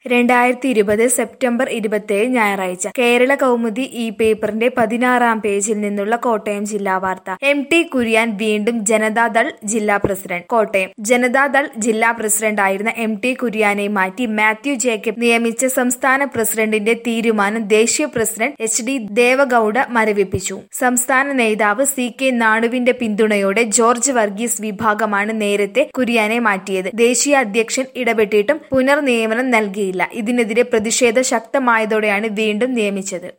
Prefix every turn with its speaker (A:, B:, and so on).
A: രണ്ടായിരത്തി ഇരുപത് സെപ്റ്റംബർ ഇരുപത്തിയേഴ് ഞായറാഴ്ച കേരള കൗമുദി ഈ പേപ്പറിന്റെ പതിനാറാം പേജിൽ നിന്നുള്ള കോട്ടയം ജില്ലാ വാർത്ത എം ടി കുര്യാൻ വീണ്ടും ജനതാദൾ ജില്ലാ പ്രസിഡന്റ് കോട്ടയം ജനതാദൾ ജില്ലാ പ്രസിഡന്റായിരുന്ന എം ടി കുര്യാനെ മാറ്റി മാത്യു ജേക്കബ് നിയമിച്ച സംസ്ഥാന പ്രസിഡന്റിന്റെ തീരുമാനം ദേശീയ പ്രസിഡന്റ് എച്ച് ഡി ദേവഗൌഡ മരവിപ്പിച്ചു സംസ്ഥാന നേതാവ് സി കെ നാണുവിന്റെ പിന്തുണയോടെ ജോർജ് വർഗീസ് വിഭാഗമാണ് നേരത്തെ കുര്യാനെ മാറ്റിയത് ദേശീയ അധ്യക്ഷൻ ഇടപെട്ടിട്ടും പുനർനിയമനം നൽകിയില്ല ഇതിനെതിരെ പ്രതിഷേധം ശക്തമായതോടെയാണ് വീണ്ടും നിയമിച്ചത്